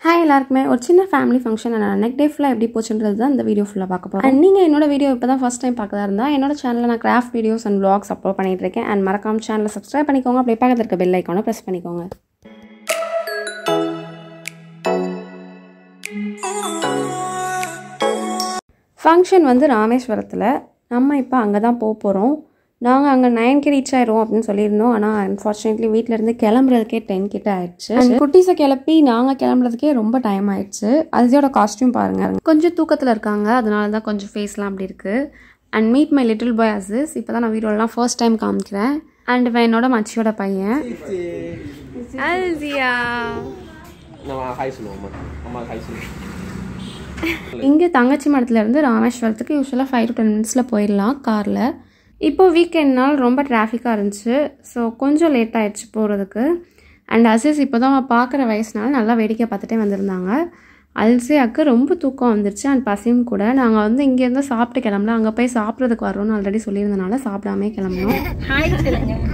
hi எல்லாருக்குமே ஒரு சின்ன ஃபேமிலி ஃபங்க்ஷன் நான் நெக் டே ஃபுல்லாக எப்படி போச்சுன்றது தான் இந்த வீடியோ ஃபுல்லாக பார்க்க போகிறோம் அண்ட் நீங்கள் என்னோட வீடியோ இப்போ தான் ஃபஸ்ட் டைம் பார்க்கறதா இருந்தால் என்னோட சேனலில் நான் craft videos and vlogs upload பண்ணிட்டு இருக்கேன் அண்ட் மறக்காம சேனலை சப்ஸ்கிரைப் பண்ணிக்கோங்க அப்படியே பக்கத்தில் இருக்க பெல் ஐக்கானை ப்ரெஸ் பண்ணிக்கோங்க ஃபங்க்ஷன் வந்து ராமேஸ்வரத்தில் நம்ம இப்போ அங்கே தான் போக போகிறோம் நாங்கள் அங்கே நைன்க்கு ரீச் ஆயிரும் அப்படின்னு சொல்லியிருந்தோம் ஆனால் அன்ஃபார்ச்சுனேட்லி வீட்டிலேருந்து கிளம்புறதுக்கே டென் கிட்ட ஆயிடுச்சு And குட்டீஸை கிளப்பி நாங்கள் கிளம்புறதுக்கே ரொம்ப டைம் ஆயிடுச்சு அதியோட காஸ்டியூம் பாருங்கள் கொஞ்சம் தூக்கத்தில் இருக்காங்க அதனால தான் கொஞ்சம் ஃபேஸ்லாம் அப்படி இருக்குது and meet my little boy Aziz இப்போ தான் நான் வீடியோலாம் ஃபர்ஸ்ட் டைம் காமிக்கிறேன் அண்ட் இவன் என்னோட மச்சியோட பையன் அல்சியா நம்ம ஹாய் சொல்லுவோம் அம்மா அம்மா ஹாய் சொல்லுவோம் இங்கே தங்கச்சி மடத்துலேருந்து ராமேஸ்வரத்துக்கு யூஸ்வலாக ஃபைவ் டு டென் மினிட்ஸில் போயிடலாம் காரில் இப்போ வீக்கெண்ட்னால் ரொம்ப டிராஃபிக்காக இருந்துச்சு ஸோ கொஞ்சம் லேட் ஆயிடுச்சு போகிறதுக்கு அண்ட் அசிஸ் இப்போ தான் பார்க்குற வயசுனால நல்லா வேடிக்கை பார்த்துட்டே வந்திருந்தாங்க அல்சியாவுக்கு ரொம்ப தூக்கம் வந்துருச்சு அண்ட் பசியும் கூட நாங்கள் வந்து இங்கேருந்து சாப்பிட்டு கிளம்பல அங்கே போய் சாப்பிட்றதுக்கு வரோம்னு ஆல்ரெடி சொல்லியிருந்தனால சாப்பிடாமே கிளம்பணும்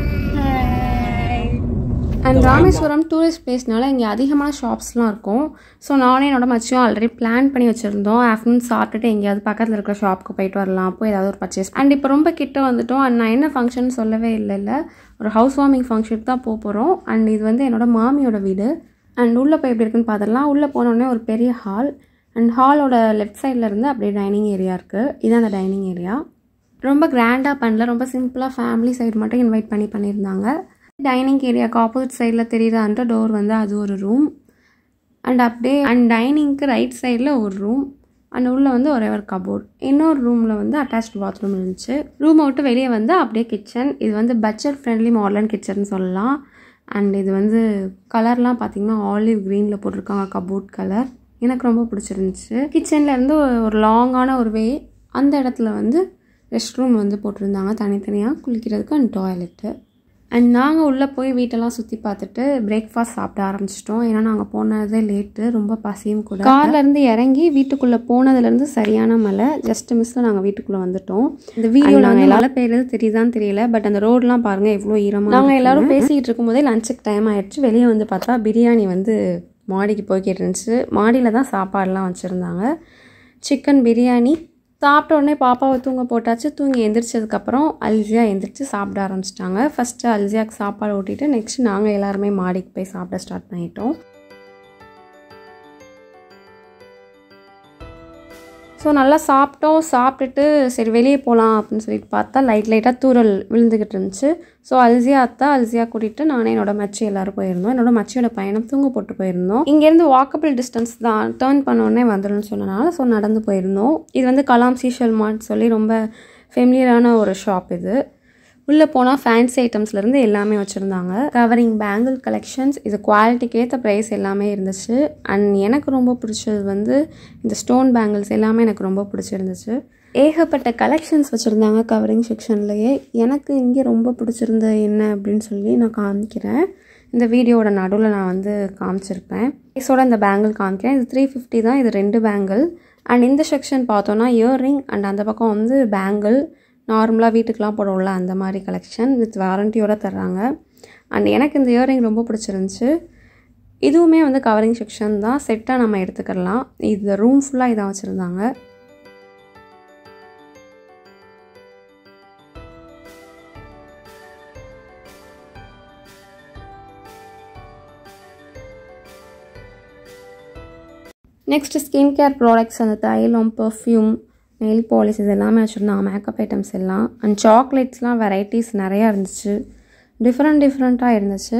அண்ட் ராமேஸ்வரம் டூரிஸ்ட் பிளேஸ்னால இங்கே அதிகமான ஷாப்ஸ்லாம் இருக்கும் ஸோ நானே என்னோட மச்சியும் ஆல்ரெடி பிளான் பண்ணி வச்சுருந்தோம் ஆஃப்டர்நூன் சாப்பிட்டுட்டு எங்கேயாவது பக்கத்தில் இருக்கிற ஷாப்புக்கு போயிட்டு வரலாம் போய் ஏதாவது ஒரு பர்ச்சேஸ் அண்ட் இப்போ ரொம்ப கிட்ட வந்துட்டோம் அண்ட் நான் என்ன ஃபங்க்ஷன் சொல்லவே இல்லை இல்லை ஒரு ஹவுஸ் வார்மிங் ஃபங்க்ஷனுக்கு தான் போக போகிறோம் அண்ட் இது வந்து என்னோட மாமியோட வீடு அண்ட் உள்ளே போய் எப்படி இருக்குன்னு பார்த்துடலாம் உள்ளே போனோடனே ஒரு பெரிய ஹால் அண்ட் ஹாலோட லெஃப்ட் சைடில் இருந்து அப்படியே டைனிங் ஏரியா இருக்குது இதுதான் அந்த டைனிங் ஏரியா ரொம்ப கிராண்டாக பண்ணல ரொம்ப சிம்பிளாக ஃபேமிலி சைடு மட்டும் இன்வைட் பண்ணி பண்ணியிருந்தாங்க டைனிங் ஏரியாவுக்கு ஆப்போசிட் சைடில் தெரியுற அந்த டோர் வந்து அது ஒரு ரூம் அண்ட் அப்படியே அண்ட் டைனிங்க்கு ரைட் சைடில் ஒரு ரூம் அண்ட் உள்ளே வந்து ஒரே ஒரு கபோர்ட் இன்னொரு ரூமில் வந்து அட்டாச்ட் பாத்ரூம் இருந்துச்சு ரூமை விட்டு வெளியே வந்து அப்படியே கிச்சன் இது வந்து பட்ஜெட் ஃப்ரெண்ட்லி மாடர்ன் கிச்சன் சொல்லலாம் அண்ட் இது வந்து கலர்லாம் பார்த்தீங்கன்னா ஆலிவ் க்ரீனில் போட்டிருக்காங்க கபோர்ட் கலர் எனக்கு ரொம்ப பிடிச்சிருந்துச்சு கிச்சனில் இருந்து ஒரு லாங்கான ஒரு வே அந்த இடத்துல வந்து ரெஸ்ட் ரூம் வந்து போட்டிருந்தாங்க தனித்தனியாக குளிக்கிறதுக்கு அண்ட் டாய்லெட்டு அண்ட் நாங்கள் உள்ளே போய் வீட்டெல்லாம் சுற்றி பார்த்துட்டு பிரேக்ஃபாஸ்ட் சாப்பிட ஆரம்பிச்சிட்டோம் ஏன்னா நாங்கள் போனதே லேட்டு ரொம்ப பசியும் கூட கார்லேருந்து இறங்கி வீட்டுக்குள்ளே போனதுலேருந்து சரியான மழை ஜஸ்ட் மிஸ்ஸில் நாங்கள் வீட்டுக்குள்ளே வந்துட்டோம் இந்த வீடியோ நாங்கள் எல்லாரும் பேருது தெரியுதான்னு தெரியல பட் அந்த ரோடெலாம் பாருங்கள் எவ்வளோ ஈரமாக நாங்கள் எல்லாரும் பேசிக்கிட்டு இருக்கும்போதே லஞ்சுக்கு டைம் ஆயிடுச்சு வெளியே வந்து பார்த்தா பிரியாணி வந்து மாடிக்கு போய்கிட்டு இருந்துச்சு மாடியில் தான் சாப்பாடுலாம் வச்சுருந்தாங்க சிக்கன் பிரியாணி சாப்பிட்ட உடனே பாப்பாவை தூங்க போட்டாச்சு தூங்கி எந்திரிச்சதுக்கப்புறம் அல்சியா எந்திரிச்சு சாப்பிட ஆரம்பிச்சிட்டாங்க ஃபஸ்ட்டு அல்சியாவுக்கு சாப்பாடு ஊட்டிட்டு நெக்ஸ்ட் நாங்கள் எல்லாருமே மாடிக்கு போய் சாப்பிட ஸ்டார்ட் பண்ணிட்டோம் ஸோ நல்லா சாப்பிட்டோம் சாப்பிட்டுட்டு சரி வெளியே போகலாம் அப்படின்னு சொல்லிட்டு பார்த்தா லைட் லைட்டாக தூரல் விழுந்துக்கிட்டு இருந்துச்சு ஸோ அல்சியா அத்தா அல்சியா கூட்டிகிட்டு நானே என்னோட மச்சி எல்லோரும் போயிருந்தோம் என்னோட மச்சியோட பையனை தூங்க போட்டு போயிருந்தோம் இங்கேருந்து வாக்கபிள் டிஸ்டன்ஸ் தான் டேர்ன் பண்ண உடனே வந்துடும்னு சொன்னனால ஸோ நடந்து போயிருந்தோம் இது வந்து கலாம் சீஷல் மார்ட் சொல்லி ரொம்ப ஃபெமிலியரான ஒரு ஷாப் இது உள்ளே போனால் ஃபேன்சி ஐட்டம்ஸ்லேருந்து எல்லாமே வச்சுருந்தாங்க கவரிங் பேங்கிள் கலெக்ஷன்ஸ் இது குவாலிட்டிக்கு ஏற்ற ப்ரைஸ் எல்லாமே இருந்துச்சு அண்ட் எனக்கு ரொம்ப பிடிச்சது வந்து இந்த ஸ்டோன் பேங்கிள்ஸ் எல்லாமே எனக்கு ரொம்ப பிடிச்சிருந்துச்சு ஏகப்பட்ட கலெக்ஷன்ஸ் வச்சுருந்தாங்க கவரிங் செக்ஷன்லேயே எனக்கு இங்கே ரொம்ப பிடிச்சிருந்த என்ன அப்படின்னு சொல்லி நான் காமிக்கிறேன் இந்த வீடியோவோட நடுவில் நான் வந்து காமிச்சிருப்பேன் ப்ரைஸோட இந்த பேங்கிள் காமிக்கிறேன் இது த்ரீ ஃபிஃப்டி தான் இது ரெண்டு பேங்கிள் அண்ட் இந்த செக்ஷன் பார்த்தோன்னா இயர்ரிங் அண்ட் அந்த பக்கம் வந்து பேங்கிள் நார்மலாக வீட்டுக்கெலாம் போடுவோம்ல அந்த மாதிரி கலெக்ஷன் வித் வாரண்டியோட தர்றாங்க அண்ட் எனக்கு இந்த இயரிங் ரொம்ப பிடிச்சிருந்துச்சு இதுவுமே வந்து கவரிங் செக்ஷன் தான் செட்டாக நம்ம எடுத்துக்கலாம் இது ரூம் ஃபுல்லாக இதாக வச்சுருந்தாங்க நெக்ஸ்ட் ஸ்கின் கேர் ப்ராடக்ட்ஸ் அந்த தைலம் பர்ஃப்யூம் நெயில் பாலிஷ் இது எல்லாமே வச்சுருந்தாங்க மேக்கப் ஐட்டம்ஸ் எல்லாம் அண்ட் சாக்லேட்ஸ்லாம் வெரைட்டிஸ் நிறையா இருந்துச்சு டிஃப்ரெண்ட் டிஃப்ரெண்ட்டாக இருந்துச்சு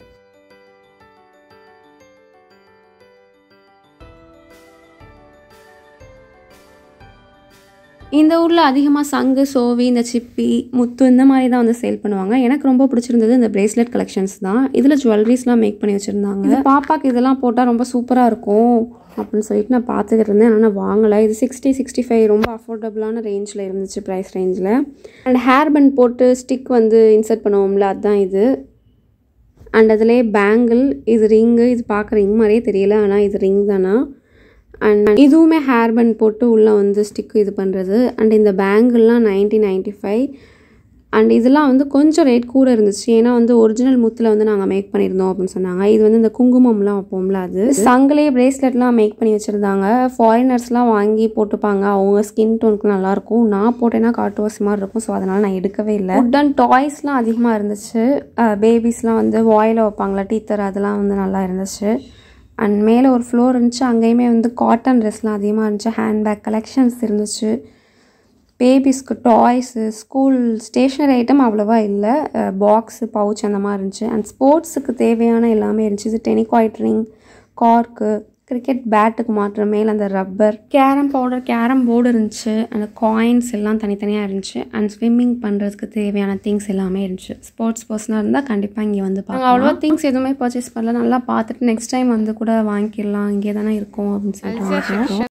இந்த ஊரில் அதிகமாக சங்கு சோவி இந்த சிப்பி முத்து இந்த மாதிரி தான் வந்து சேல் பண்ணுவாங்க எனக்கு ரொம்ப பிடிச்சிருந்தது இந்த பிரேஸ்லெட் கலெக்ஷன்ஸ் தான் இதில் ஜுவல்லரிஸ்லாம் மேக் பண்ணி வச்சுருந்தாங்க இது பாப்பாக்கு இதெல்லாம் போட்டால் ரொம்ப சூப்பராக இருக்கும் அப்படின்னு சொல்லிட்டு நான் பார்த்துக்கிட்டு இருந்தேன் ஆனால் வாங்கலை இது சிக்ஸ்டி சிக்ஸ்டி ஃபைவ் ரொம்ப அஃபோர்டபுளான ரேஞ்சில் இருந்துச்சு ப்ரைஸ் ரேஞ்சில் அண்ட் ஹேர் பண்ட் போட்டு ஸ்டிக் வந்து இன்சர்ட் பண்ணுவோம்ல அதுதான் இது அண்ட் அதிலே பேங்கிள் இது ரிங்கு இது பார்க்க ரிங் மாதிரியே தெரியல ஆனால் இது ரிங் தானா அண்ட் இதுவுமே ஹேர் பண்ட் போட்டு உள்ளே வந்து ஸ்டிக் இது பண்ணுறது அண்ட் இந்த பேங்கிள்லாம் நைன்டீன் நைன்ட்டி ஃபைவ் அண்ட் இதெல்லாம் வந்து கொஞ்சம் ரேட் கூட இருந்துச்சு ஏன்னா வந்து ஒரிஜினல் முத்தில் வந்து நாங்கள் மேக் பண்ணியிருந்தோம் அப்படின்னு சொன்னாங்க இது வந்து இந்த குங்குமம்லாம் வைப்போம்ல அது சங்கிலே பிரேஸ்லெட்லாம் மேக் பண்ணி வச்சுருந்தாங்க ஃபாரினர்ஸ்லாம் வாங்கி போட்டுப்பாங்க அவங்க ஸ்கின் டோனுக்கு நல்லாயிருக்கும் நான் போட்டேன்னா காட்டுவாசி மாதிரி இருக்கும் ஸோ அதனால் நான் எடுக்கவே இல்லை ஃபுட் அண்ட் டாய்ஸ்லாம் அதிகமாக இருந்துச்சு பேபிஸ்லாம் வந்து வாயில் வைப்பாங்களா டீத்தர் அதெல்லாம் வந்து நல்லா இருந்துச்சு அண்ட் மேலே ஒரு ஃப்ளோர் இருந்துச்சு அங்கேயுமே வந்து காட்டன் ட்ரெஸ்லாம் அதிகமாக இருந்துச்சு ஹேண்ட்பேக் கலெக்ஷன்ஸ் இருந்துச்சு பேபிஸ்க்கு டாய்ஸு ஸ்கூல் ஸ்டேஷ்னரி ஐட்டம் அவ்வளோவா இல்லை பாக்ஸு பவுச் அந்த மாதிரி இருந்துச்சு அண்ட் ஸ்போர்ட்ஸுக்கு தேவையான எல்லாமே இருந்துச்சு இது டெனிகாய்ட் ரிங் கார்க்கு கிரிக்கெட் பேட்டுக்கு மாற்ற மேல் அந்த rubber carrom powder carrom board இருந்துச்சு அந்த காயின்ஸ் எல்லாம் தனித்தனியாக இருந்துச்சு அண்ட் ஸ்விம்மிங் பண்ணுறதுக்கு தேவையான திங்ஸ் எல்லாமே இருந்துச்சு ஸ்போர்ட்ஸ் பர்சனாக இருந்தால் கண்டிப்பாக இங்கே வந்து பார்க்கலாம் அவ்வளோவா திங்ஸ் எதுவுமே பர்ச்சேஸ் பண்ணல நல்லா பார்த்துட்டு நெக்ஸ்ட் டைம் வந்து கூட வாங்கிடலாம் இங்கே தானே இருக்கும் அப்படின்னு சொல்லிட்டு வாங்கிட்டோம்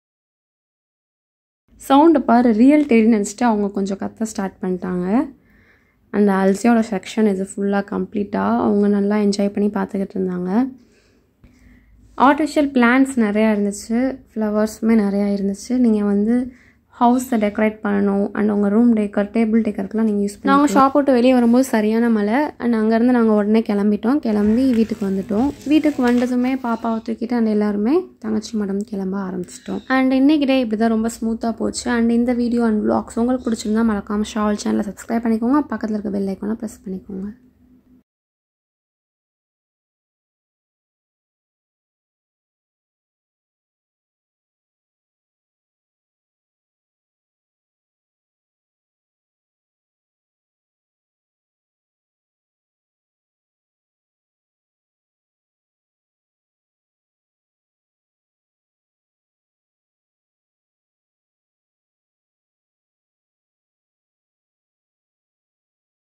சவுண்டு பாரு ரியல் டெடி நினச்சிட்டு அவங்க கொஞ்சம் கத்த ஸ்டார்ட் பண்ணிட்டாங்க அந்த அல்சியோட செக்ஷன் இது ஃபுல்லாக கம்ப்ளீட்டாக அவங்க நல்லா என்ஜாய் பண்ணி பார்த்துக்கிட்டு இருந்தாங்க ஆர்டிஃபிஷியல் பிளான்ஸ் நிறையா இருந்துச்சு ஃப்ளவர்ஸுமே நிறையா இருந்துச்சு நீங்கள் வந்து ஹவுஸை டெக்கரேட் பண்ணணும் அண்ட் உங்கள் ரூம் டேக்கர் டேபிள் டேக்கருக்குலாம் நீங்கள் யூஸ் பண்ணி நாங்கள் ஷாப் விட்டு வெளியே வரும்போது சரியான மழை அண்ட் அங்கேருந்து நாங்கள் உடனே கிளம்பிட்டோம் கிளம்பி வீட்டுக்கு வந்துட்டோம் வீட்டுக்கு வந்ததுமே பாப்பாவை தூக்கிட்டு அண்ட் எல்லாருமே தங்கச்சி மடம் கிளம்ப ஆரம்பிச்சிட்டோம் அண்ட் இன்னைக்கு டே இப்படி தான் ரொம்ப ஸ்மூத்தாக போச்சு அண்ட் இந்த வீடியோ அண்ட் vlogs உங்களுக்கு பிடிச்சிருந்தா மறக்காமல் ஷால் சேனலை சப்ஸ்கிரைப் பண்ணிக்கோங்க பக்கத்தில் இருக்க பெல் ஐக்கானை ப்ரெஸ் பண்ணிக்கோங்க